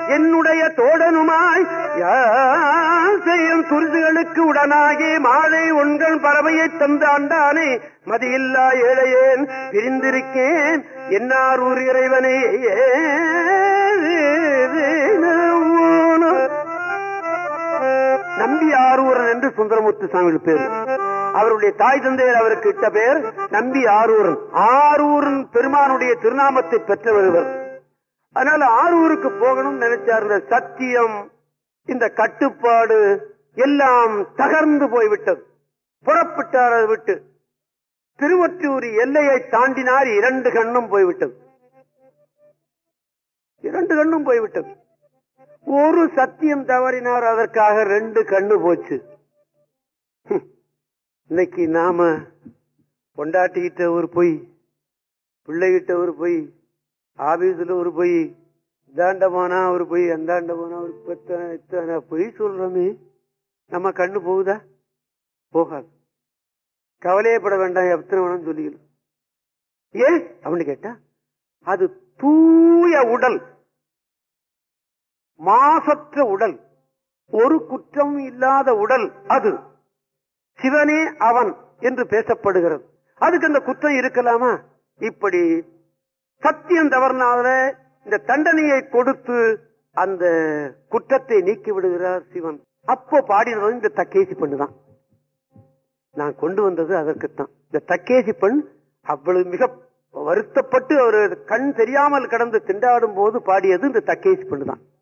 என்னுடைய தோழனுமாய் யார் செய்யும் துரிதுகளுக்கு உடனாகி மாலை உண்கள் பறவையை தந்து ஆண்டானே மதியில்லா ஏழையேன் பிரிந்திருக்கேன் என்னார் ஊர் இறைவனே நம்பி ஆரூரன் என்று சுந்தரமூர்த்தி சாமிகள் பேர் அவருடைய தாய் தந்தையர் அவருக்கு இட்ட பெயர் நம்பி ஆரூரன் ஆரூரன் பெருமானுடைய திருநாமத்தை பெற்றவர் இவர் அதனால ஆரூருக்கு போகணும்னு நினைச்சார் இந்த சத்தியம் இந்த கட்டுப்பாடு எல்லாம் தகர்ந்து போய்விட்டது புறப்பட்டார் அதை விட்டு திருவொற்றியூர் எல்லையை தாண்டினார் இரண்டு கண்ணும் போய்விட்டது இரண்டு கண்ணும் போய்விட்டது ஒரு சத்தியம் தவறினார் அதற்காக ரெண்டு கண்ணு போச்சு ஹம். இன்னைக்கு நாம கொண்டாட்டிக்கிட்ட ஒரு பொய் பிள்ளைகிட்ட ஒரு பொய் ஆபீஸ்ல ஒரு பொய் இந்தாண்டமானா ஒரு பொய் அந்தாண்டமானா ஒரு பத்தனை இத்தனை பொய் சொல்றோமே நம்ம கண்ணு போகுதா போகாது கவலையப்பட வேண்டாம் எத்தனை வேணும் சொல்லிக்கணும் ஏன் அப்படின்னு கேட்டா அது தூய உடல் மாசற்ற உடல் ஒரு குற்றம் இல்லாத உடல் அது சிவனே அவன் என்று பேசப்படுகிறது அதுக்கு அந்த குற்றம் இருக்கலாமா இப்படி சத்தியம் தவறுனால இந்த தண்டனையை கொடுத்து அந்த குற்றத்தை நீக்கி விடுகிறார் சிவன் அப்போ பாடினது இந்த தக்கேசி பண்ணுதான் நான் கொண்டு வந்தது அதற்குத்தான் இந்த தக்கேசி பெண் அவ்வளவு மிக வருத்தப்பட்டு அவர் கண் தெரியாமல் கடந்து திண்டாடும் போது பாடியது இந்த தக்கேசி பெண்ணு தான்